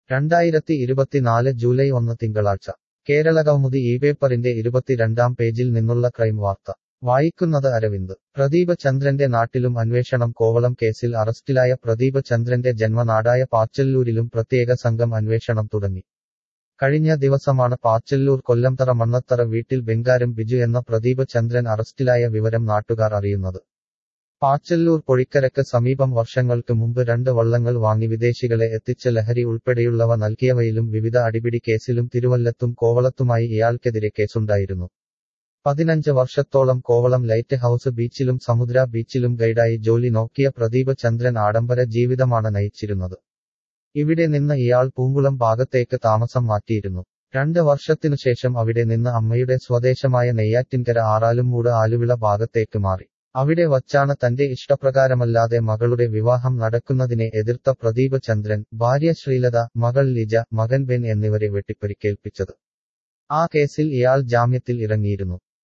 രണ്ടായിരത്തി ഇരുപത്തിനാല് ജൂലൈ ഒന്ന് തിങ്കളാഴ്ച കേരളകൗമുദി ഈ പേപ്പറിന്റെ ഇരുപത്തിരണ്ടാം പേജിൽ നിന്നുള്ള ക്രൈം വാർത്ത വായിക്കുന്നത് അരവിന്ദ് പ്രദീപ് ചന്ദ്രന്റെ നാട്ടിലും അന്വേഷണം കോവളം കേസിൽ അറസ്റ്റിലായ പ്രദീപ് ചന്ദ്രന്റെ ജന്മനാടായ പാച്ചല്ലൂരിലും പ്രത്യേക സംഘം അന്വേഷണം തുടങ്ങി കഴിഞ്ഞ ദിവസമാണ് പാച്ചല്ലൂർ കൊല്ലംതറ മണ്ണത്തറ വീട്ടിൽ ബെങ്കാരം ബിജു എന്ന പ്രദീപ് ചന്ദ്രൻ അറസ്റ്റിലായ വിവരം നാട്ടുകാർ അറിയുന്നത് പാച്ചല്ലൂർ പൊഴിക്കരക്ക് സമീപം വർഷങ്ങൾക്ക് മുമ്പ് രണ്ട് വള്ളങ്ങൾ വാങ്ങി വിദേശികളെ എത്തിച്ച ലഹരി ഉൾപ്പെടെയുള്ളവ നൽകിയവയിലും വിവിധ അടിപിടി കേസിലും തിരുവല്ലത്തും കോവളത്തുമായി ഇയാൾക്കെതിരെ കേസുണ്ടായിരുന്നു പതിനഞ്ച് വർഷത്തോളം കോവളം ലൈറ്റ് ഹൌസ് ബീച്ചിലും സമുദ്ര ബീച്ചിലും ഗൈഡായി ജോലി നോക്കിയ പ്രദീപ് ചന്ദ്രൻ ആഡംബര ജീവിതമാണ് നയിച്ചിരുന്നത് ഇവിടെ നിന്ന് ഇയാൾ പൂങ്കുളം ഭാഗത്തേക്ക് താമസം മാറ്റിയിരുന്നു രണ്ട് വർഷത്തിനുശേഷം അവിടെ നിന്ന് അമ്മയുടെ സ്വദേശമായ നെയ്യാറ്റിൻകര ആറാലുംമൂട് ആലുവിള ഭാഗത്തേക്ക് മാറി അവിടെ വച്ചാണ് തന്റെ ഇഷ്ടപ്രകാരമല്ലാതെ മകളുടെ വിവാഹം നടക്കുന്നതിനെ എതിർത്ത പ്രദീപ് ചന്ദ്രൻ ഭാര്യ ശ്രീലത മകൾ ലിജ മകൻ ബെൻ എന്നിവരെ വെട്ടിപ്പരിക്കേൽപ്പിച്ചത് ആ കേസിൽ ഇയാൾ ജാമ്യത്തിൽ ഇറങ്ങിയിരുന്നു